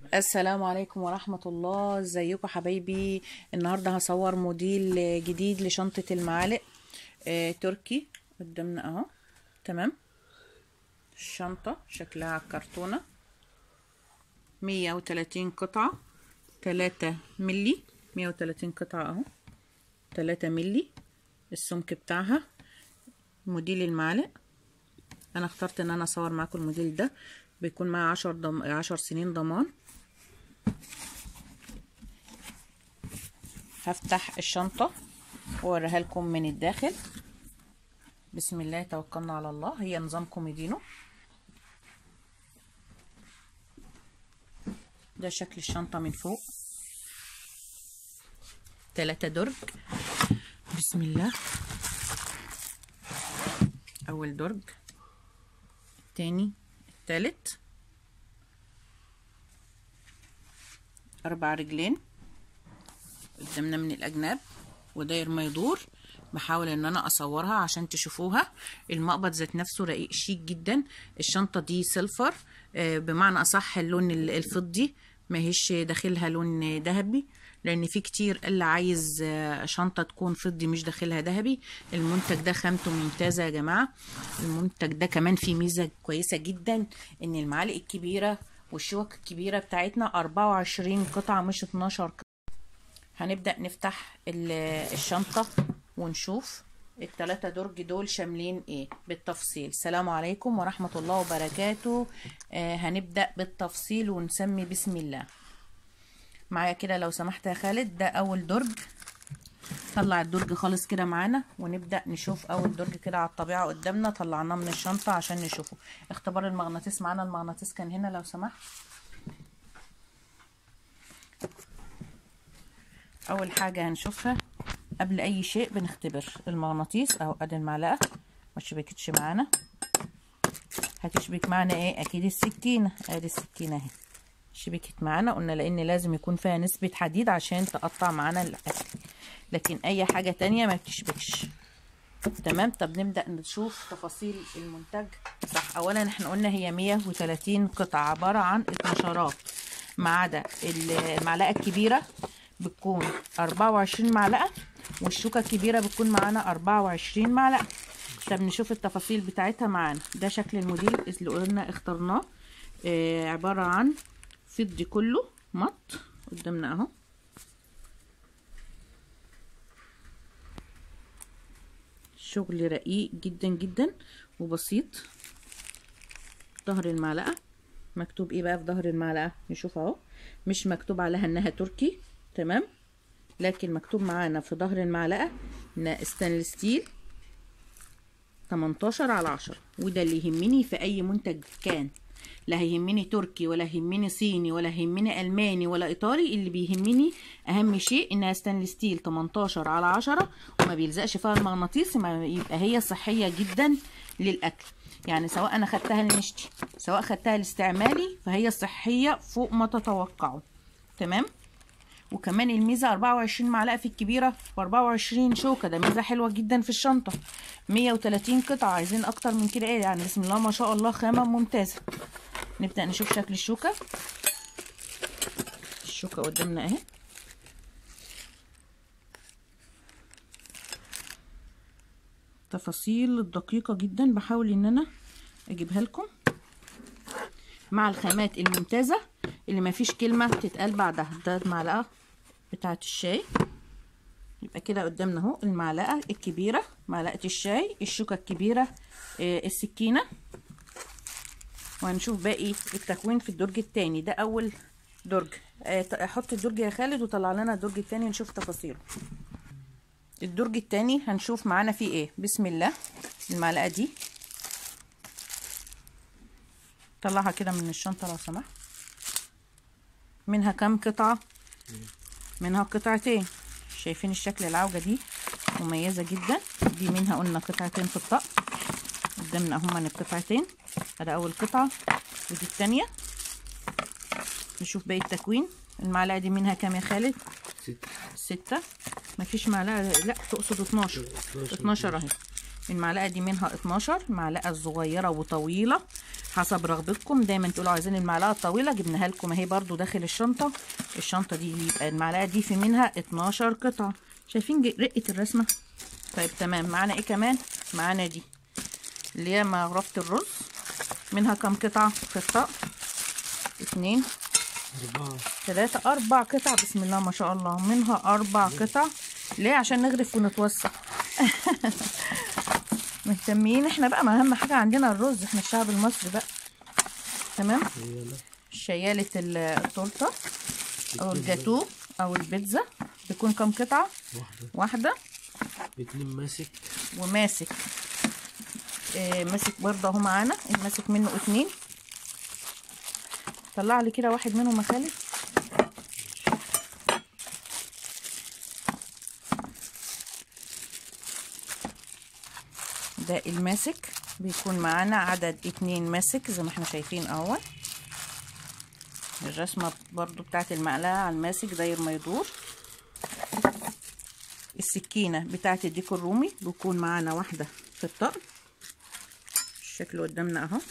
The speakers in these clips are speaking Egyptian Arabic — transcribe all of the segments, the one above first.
السلام عليكم ورحمة الله ازيكم حبايبي النهاردة هصور موديل جديد لشنطة المعالق آه، تركي قدامنا اهو تمام الشنطة شكلها على الكرتونة مية وتلاتين قطعة تلاتة ملي مية وتلاتين قطعة اهو تلاتة ملي السمك بتاعها موديل المعالق انا اخترت ان انا اصور معاكم الموديل ده بيكون معاه عشر, ضم... عشر سنين ضمان هفتح الشنطة واوريها لكم من الداخل بسم الله توكلنا على الله هي نظام كوميدينو ده شكل الشنطة من فوق تلاتة درج بسم الله اول درج التاني التالت اربع رجلين قدامنا من الاجناب وداير ما يدور بحاول ان انا اصورها عشان تشوفوها المقبض ذات نفسه رقيق شيك جدا الشنطه دي سيلفر آه، بمعنى اصح اللون ال- الفضي ماهيش داخلها لون ذهبي لان في كتير اللي عايز آه، شنطه تكون فضي مش داخلها ذهبي المنتج ده خامته ممتازه يا جماعه المنتج ده كمان فيه ميزه كويسه جدا ان المعالق الكبيره والشوك الكبيره بتاعتنا 24 قطعه مش 12 قطعه هنبدأ نفتح ال- الشنطة ونشوف التلاتة درج دول شاملين ايه بالتفصيل السلام عليكم ورحمة الله وبركاته آه هنبدأ بالتفصيل ونسمي بسم الله معايا كده لو سمحت يا خالد ده اول درج طلع الدرج خالص كده معانا ونبدأ نشوف اول درج كده على الطبيعة قدامنا طلعناه من الشنطة عشان نشوفه اختبار المغناطيس معانا المغناطيس كان هنا لو سمحت اول حاجه هنشوفها قبل اي شيء بنختبر المغناطيس اهو ادي المعلقه ما شبكتش معانا هتشبك معانا ايه اكيد السكينه ادي السكينه اهي شبكت معانا قلنا لان لازم يكون فيها نسبه حديد عشان تقطع معانا الاكل لكن اي حاجه تانية ما بتشبكش تمام طب نبدا نشوف تفاصيل المنتج صح اولا احنا قلنا هي 130 قطعه عباره عن اتناشرات ما عدا المعلقه الكبيره بتكون 24 معلقه والشوكه الكبيره بتكون معانا 24 معلقه طب نشوف التفاصيل بتاعتها معانا ده شكل الموديل اللي قلنا اخترناه آه عباره عن فضي كله مط قدامنا اهو شغل رقيق جدا جدا وبسيط ظهر المعلقه مكتوب ايه بقى في ظهر المعلقه نشوف اهو مش مكتوب عليها انها تركي تمام لكن مكتوب معانا في ظهر المعلقه انها ستانلس ستيل 18 على 10 وده اللي يهمني في اي منتج كان لا هيهمني تركي ولا هيهمني صيني ولا هيهمني الماني ولا ايطالي اللي بيهمني اهم شيء انها ستانلس ستيل 18 على 10 وما بيلزقش فيها المغناطيس ما يبقى هي صحيه جدا للاكل يعني سواء انا خدتها لنشتي سواء خدتها لاستعمالي فهي صحيه فوق ما تتوقعوا تمام وكمان الميزه 24 معلقه في الكبيره و24 شوكه ده ميزه حلوه جدا في الشنطه 130 قطعه عايزين اكتر من كده ايه يعني بسم الله ما شاء الله خامه ممتازه نبدا نشوف شكل الشوكه الشوكه قدامنا اهي تفاصيل الدقيقه جدا بحاول ان انا اجيبها لكم مع الخامات الممتازه اللي ما فيش كلمه تتقال بعدها ده المعلقه بتاعه الشاي يبقى كده قدامنا اهو المعلقه الكبيره معلقه الشاي الشوكه الكبيره آه السكينه وهنشوف باقي التكوين في الدرج التاني ده اول درج آه حط الدرج يا خالد وطلع لنا الدرج التاني نشوف تفاصيله الدرج التاني هنشوف معانا فيه ايه بسم الله المعلقه دي طلعها كده من الشنطه لو سمحت منها كام قطعه منها قطعتين شايفين الشكل العوجه دي مميزه جدا دي منها قلنا قطعتين في الطق قدامنا هما القطعتين ادي اول قطعه ودي التانية نشوف باقي التكوين المعلقه دي منها كام يا خالد ستة ستة مفيش معلقه لا تقصد 12 12 اهي المعلقه دي منها 12 معلقه صغيره وطويله حسب رغبتكم دايما تقولوا عايزين المعلقه الطويله جبناها لكم اهي برضو داخل الشنطه الشنطه دي يبقى المعلقه دي في منها 12 قطعه شايفين ج- رقه الرسمه طيب تمام معانا ايه كمان معانا دي اللي هي مغرفه الرز منها كام قطعه في الطقم اتنين أربعة ثلاثة أربع قطع بسم الله ما شاء الله منها أربع قطع ليه عشان نغرف ونتوسع مهتمين احنا بقى ما أهم حاجة عندنا الرز احنا الشعب المصري بقى تمام يلا شيالة ال- التورتة أو الجاتو أو البيتزا بيكون كام قطعة واحدة واحدة اتنين ماسك وماسك اه ماسك برضه اهو معانا ماسك منه اتنين طلع لي كده واحد منهم يا خالد ده الماسك بيكون معانا عدد اتنين ماسك زي ما احنا شايفين اهو الرسمة برضو بتاعت المقلاة على الماسك داير ما يدور السكينة بتاعت الديك الرومي بيكون معانا واحدة في الطقم الشكل قدامنا اهو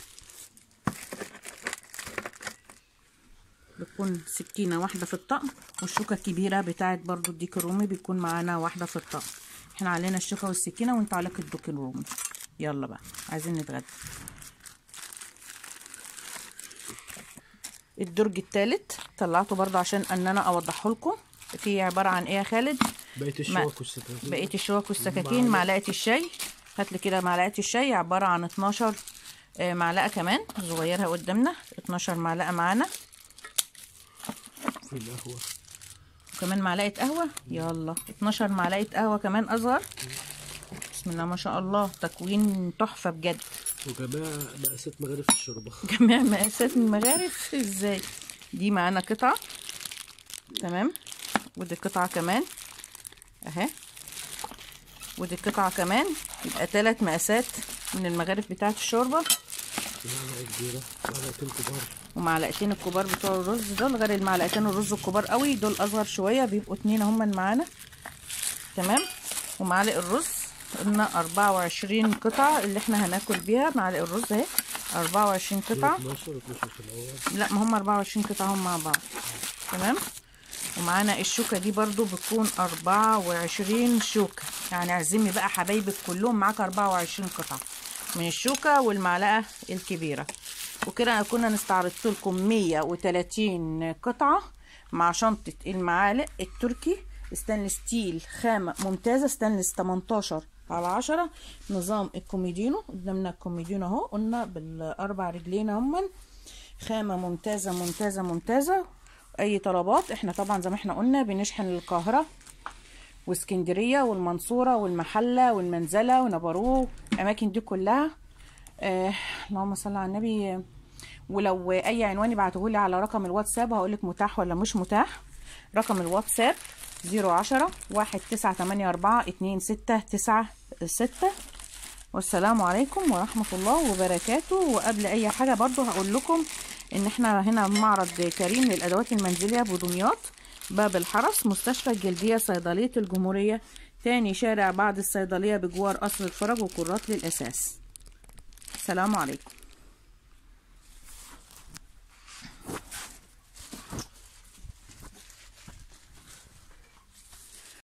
بتكون سكينة واحدة في الطقم والشوكة الكبيرة بتاعت برضو الديك الرومي بيكون معانا واحدة في الطقم احنا علينا الشوكة والسكينة وانت عليك الديك الرومي يلا بقى عايزين نتغدى الدرج التالت طلعته برضو عشان ان انا اوضحه لكم في عبارة عن ايه يا خالد بقية الشوك والستات بقيه الشوك والسكاكين معلقه الشاي هات لي كده معلقه الشاي عباره عن 12 آه، معلقه كمان صغيرها قدامنا 12 معلقه معانا في القهوة وكمان معلقه قهوه يلا 12 معلقه قهوه كمان اصغر بسم الله ما شاء الله تكوين تحفه بجد وجماعة مقاسات مغارف الشوربة جميع مقاسات المغارف ازاي دي معانا قطعه تمام ودي قطعه كمان اهي ودي قطعه كمان يبقى ثلاث مقاسات من المغارف بتاعه الشوربه معلقة كبيرة معلقتين كبار ومعلقتين الكبار بتوع الرز دول غير المعلقتين الرز الكبار قوي دول اصغر شويه بيبقوا اتنين هم معانا تمام ومعلق الرز قلنا 24 قطعه اللي احنا هناكل بيها معلق الرز اهي 24 قطعه 12 12 في الأول لا ما هم 24 قطعه هم مع بعض تمام ومعانا الشوكه دي برضو بتكون 24 شوكه يعني اعزمي بقى حبايبك كلهم معاك 24 قطعه من الشوكه والمعلقه الكبيره وكده كنا نستعرضت لكم 130 قطعه مع شنطه المعالق التركي ستانلس ستيل خامه ممتازه ستانلس 18 على 10 نظام الكوميدينو قدامنا الكوميدينو اهو قلنا بالاربع رجلين هم خامة ممتازة ممتازة ممتازة أي طلبات احنا طبعا زي ما احنا قلنا بنشحن للقاهرة واسكندرية والمنصورة والمحلة والمنزلة ونبروه الأماكن دي كلها آه اللهم صل على النبي ولو أي عنوان يبعتهولي على رقم الواتساب هقولك متاح ولا مش متاح رقم الواتساب زيرو عشرة واحد تسعة تمانية أربعة اتنين ستة تسعة ستة والسلام عليكم ورحمة الله وبركاته وقبل أي حاجة برضو هقول لكم إن إحنا هنا معرض كريم للأدوات المنزلية بدمياط باب الحرس مستشفى الجلدية صيدلية الجمهورية تاني شارع بعد الصيدلية بجوار قصر الفرج وكرات للأساس السلام عليكم